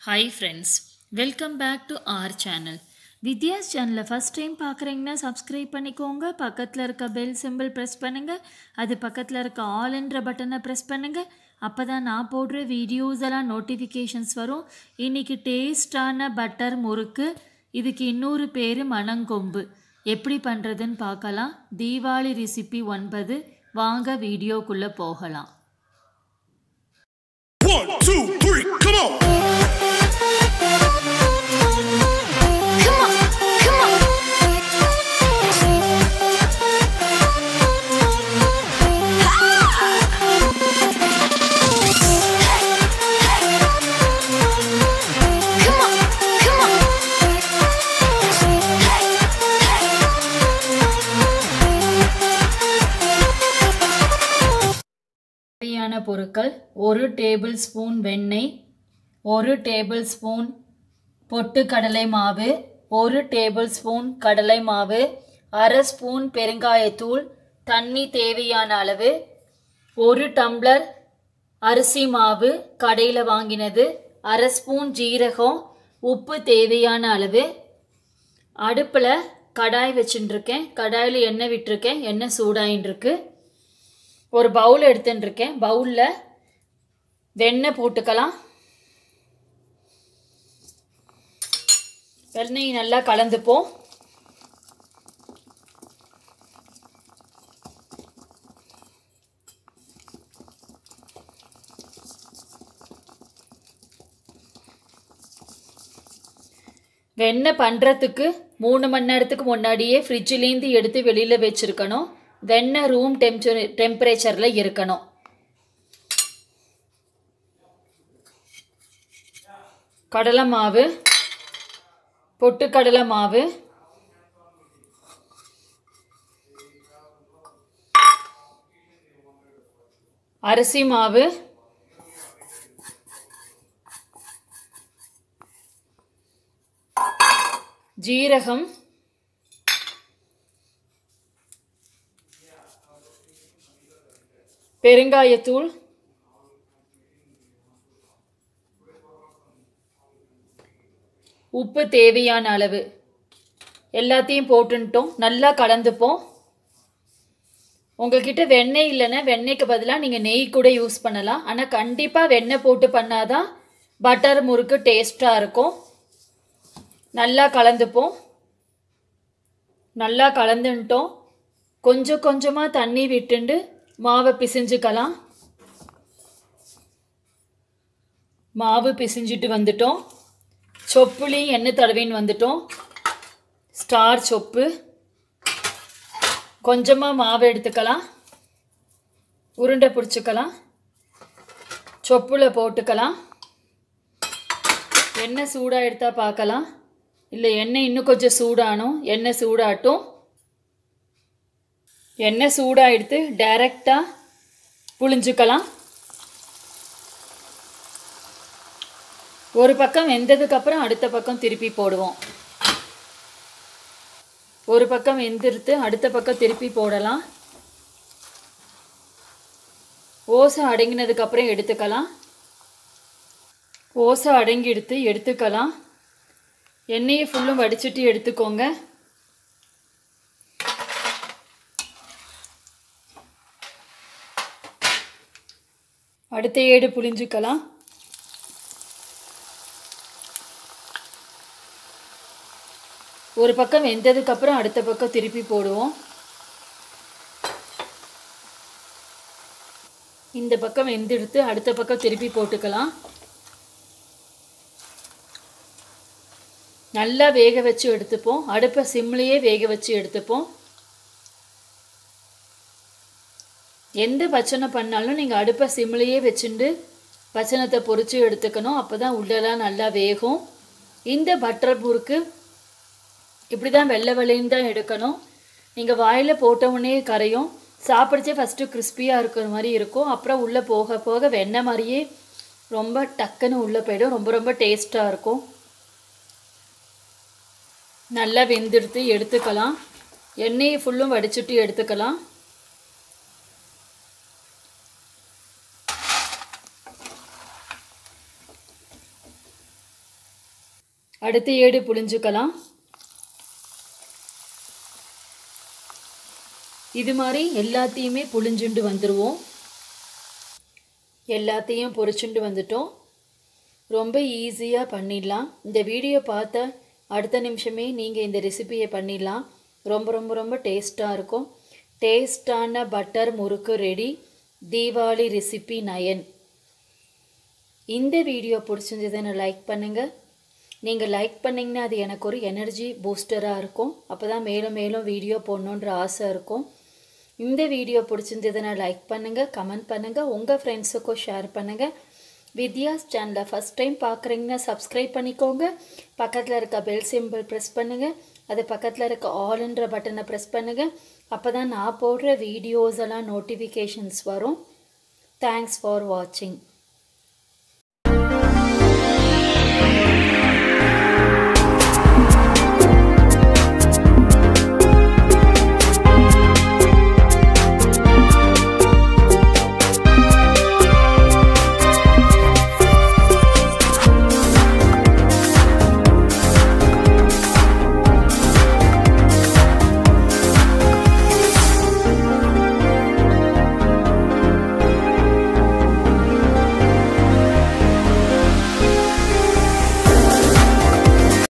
Hi friends welcome back to our channel Vidya's சேனலை first time பார்க்குறீங்கன்னா subscribe பண்ணிக்கோங்க பக்கத்தில் இருக்க பெல் சிம்பிள் ப்ரெஸ் பண்ணுங்கள் அது பக்கத்தில் இருக்க ஆல்ன்ற பட்டனை ப்ரெஸ் பண்ணுங்கள் அப்போ தான் நான் போடுற வீடியோஸ் எல்லாம் நோட்டிஃபிகேஷன்ஸ் வரும் இன்றைக்கி டேஸ்டான பட்டர் முறுக்கு இதுக்கு இன்னொரு பேர் மணங்கொம்பு எப்படி பண்ணுறதுன்னு பார்க்கலாம் தீபாவளி ரெசிபி ஒன்பது வாங்க வீடியோக்குள்ளே போகலாம் One, two, three, come on! Come on, come on. Come on, come on. தேவையான பொருட்கள் ஒரு டேபிள் ஸ்பூன் வெண்ணெய் ஒரு டேபிள் ஸ்பூன் பொட்டு கடலை மாவு ஒரு டேபிள் ஸ்பூன் கடலை மாவு அரை ஸ்பூன் பெருங்காயத்தூள் தண்ணி தேவையான அளவு ஒரு டம்ளர் அரிசி மாவு கடையில் வாங்கினது அரை ஸ்பூன் ஜீரகம் உப்பு தேவையான அளவு அடுப்பில் கடாய் வச்சுட்டுருக்கேன் கடாயில் எண்ணெய் விட்டுருக்கேன் எண்ணெய் சூடாயின்னு இருக்கு ஒரு பவுல் எடுத்துன்னு இருக்கேன் பவுலில் வெண்ணெய் போட்டுக்கலாம் வெண்ணெய் நல்லா கலந்துப்போம் வெண்ணெய் பண்ணுறதுக்கு மூணு மணி நேரத்துக்கு முன்னாடியே ஃப்ரிட்ஜிலேருந்து எடுத்து வெளியில் வச்சுருக்கணும் வெண்ணெய் ரூம் டெம்பரே டெம்பரேச்சரில் இருக்கணும் கடலை மாவு பொட்டுக்கடலை மாவு அரிசி மாவு ஜீரகம் பெருங்காயத்தூள் உப்பு தேவையான அளவு எல்லாத்தையும் போட்டுன்ட்டோம் நல்லா கலந்துப்போம் உங்ககிட்ட வெண்ணெய் இல்லைன்னா வெண்ணெய்க்கு பதிலாக நீங்கள் நெய் கூட யூஸ் பண்ணலாம் ஆனால் கண்டிப்பாக வெண்ணெய் போட்டு பண்ணாதான் பட்டர் முறுக்கு டேஸ்ட்டாக இருக்கும் நல்லா கலந்துப்போம் நல்லா கலந்துன்ட்டோம் கொஞ்சம் கொஞ்சமாக தண்ணி விட்டுண்டு மாவை பிசைஞ்சுக்கலாம் மாவு பிசைஞ்சிட்டு வந்துட்டோம் சொப்புலையும் எண்ணெய் தடவின்னு வந்துட்டோம் ஸ்டார் சொப்பு கொஞ்சமாக மாவு எடுத்துக்கலாம் உருண்டை பிடிச்சிக்கலாம் சொப்பில் போட்டுக்கலாம் எண்ணெய் சூடாக எடுத்தால் பார்க்கலாம் இல்லை எண்ணெய் இன்னும் கொஞ்சம் சூடானும் எண்ணெய் சூடாட்டும் எண்ணெய் சூடாக எடுத்து டைரெக்டாக புழிஞ்சுக்கலாம் ஒரு பக்கம் வெந்ததுக்கப்புறம் அடுத்த பக்கம் திருப்பி போடுவோம் ஒரு பக்கம் வெந்திருத்து அடுத்த பக்கம் திருப்பி போடலாம் ஓசை அடங்கினதுக்கப்புறம் எடுத்துக்கலாம் ஓசை அடங்கி எடுத்து எடுத்துக்கலாம் எண்ணெயை ஃபுல்லும் வடிச்சிட்டு எடுத்துக்கோங்க அடுத்த ஏடு புளிஞ்சுக்கலாம் ஒரு பக்கம் வெந்ததுக்கப்புறம் அடுத்த பக்கம் திருப்பி போடுவோம் இந்த பக்கம் வெந்தெடுத்து அடுத்த பக்கம் திருப்பி போட்டுக்கலாம் நல்லா வேக வச்சு எடுத்துப்போம் அடுப்பை சிம்லேயே வேக வச்சு எடுத்துப்போம் எந்த பச்சனை பண்ணாலும் நீங்கள் அடுப்பை சிம்லேயே வச்சுட்டு பச்சனத்தை பொரித்து எடுத்துக்கணும் அப்போ தான் உள்ளெல்லாம் நல்லா வேகும் இந்த பட்டர் முறுக்கு இப்படி தான் வெள்ளை வெள்ளைன்னு தான் எடுக்கணும் நீங்கள் வாயில் போட்டவுடனே கரையும் சாப்பிடுச்சே ஃபஸ்ட்டு கிறிஸ்பியாக இருக்கிற மாதிரி இருக்கும் அப்புறம் உள்ளே போக போக வெண்ணெய் மாதிரியே ரொம்ப டக்குன்னு உள்ளே போயிடும் ரொம்ப ரொம்ப டேஸ்ட்டாக இருக்கும் நல்லா வெந்தெடுத்து எடுத்துக்கலாம் எண்ணெயை ஃபுல்லும் வடிச்சுட்டு எடுத்துக்கலாம் அடுத்து ஏடு புழிஞ்சுக்கலாம் இது மாதிரி எல்லாத்தையுமே புழிஞ்சுண்டு வந்துடுவோம் எல்லாத்தையும் பொரிச்சுண்டு வந்துட்டோம் ரொம்ப ஈஸியாக பண்ணிடலாம் இந்த வீடியோ பார்த்த அடுத்த நிமிஷமே நீங்கள் இந்த ரெசிபியை பண்ணிடலாம் ரொம்ப ரொம்ப ரொம்ப டேஸ்ட்டாக இருக்கும் டேஸ்டான பட்டர் முறுக்கு ரெடி தீபாவளி ரெசிபி நயன் இந்த வீடியோ பிடிச்சிருந்ததுன்னு லைக் பண்ணுங்கள் நீங்கள் லைக் பண்ணிங்கன்னா அது எனக்கு ஒரு எனர்ஜி பூஸ்டராக இருக்கும் அப்போ தான் மேலும் மேலும் வீடியோ போடணுன்ற ஆசை இருக்கும் இந்த வீடியோ பிடிச்சிருந்ததுன்னா லைக் பண்ணுங்கள் கமெண்ட் பண்ணுங்கள் உங்கள் ஃப்ரெண்ட்ஸுக்கும் ஷேர் பண்ணுங்கள் வித்யாஸ் சேனலை ஃபஸ்ட் டைம் பார்க்குறீங்கன்னா சப்ஸ்கிரைப் பண்ணிக்கோங்க பக்கத்தில் இருக்க பெல் சிம்பிள் ப்ரெஸ் பண்ணுங்கள் அது பக்கத்தில் இருக்க ஆல்ன்ற பட்டனை ப்ரெஸ் பண்ணுங்கள் அப்போ தான் நான் போடுற வீடியோஸ் எல்லாம் நோட்டிஃபிகேஷன்ஸ் வரும் தேங்க்ஸ் ஃபார் வாட்சிங்